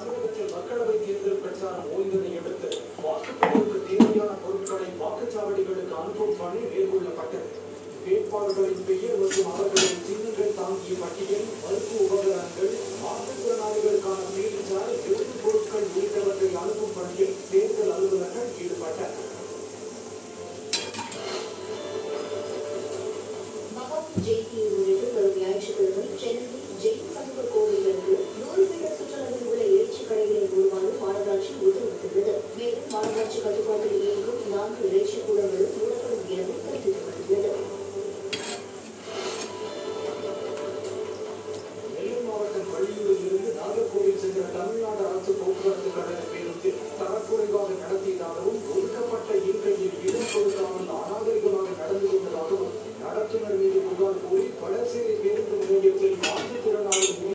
தமிழகத்தில் மக்களவைத் தேர்தல் பிரச்சாரம் ஓய்ந்ததை அடுத்து வாக்குப்பதிவுக்கு தேவையான பொருட்களை வாக்குச்சாவடிகளுக்கு அனுப்பும் பணி மேற்கொள்ளப்பட்டது வேட்பாளர்களின் பெயர் மற்றும் அவர்களின் சின்னங்கள் தாங்கிய பட்டியல் மருத்துவ உபகரணங்கள் மாற்றுத்திறனாளிகளுக்கான பீடிச்சார் எழுதுப் பொருட்கள் உள்ளிட்டவற்றை அனுப்பும் பணியில் தேர்தல் அலுவலர்கள் ஈடுபட்டனர் மகாவீர் ஜெயந்தியை முன்னிட்டு வரும் ஞாயிற்றுக்கிழமை சென்னையில் ஜெயின் சமூக கோவிலிலிருந்து நூறு மீட்டர் சுற்றளவில் உள்ள இறைச்சி கடைகளை மூடுமாறு மாநகராட்சி உத்தரவிட்டுள்ளது மேலும் மாநகராட்சி கட்டுப்பாட்டில் இயங்கும் நான்கு இறைச்சி கூடங்களும் மூடப்படும் எனவும் தெரிவிக்கப்பட்டுள்ளது நெல்லை மாவட்டம் வள்ளியூரில் இருந்து நாகர்கோவில் சென்ற தமிழ்நாடு அரசு போக்குவரத்து கழக பேருந்தில் தரக்குறைவாக நடத்தியதாகவும் ஒதுக்கப்பட்ட இருக்கையில் இடம் கொடுக்காமல் அநாகரிகமாக நடந்து கொண்டதாகவும் நடத்துனர் மீது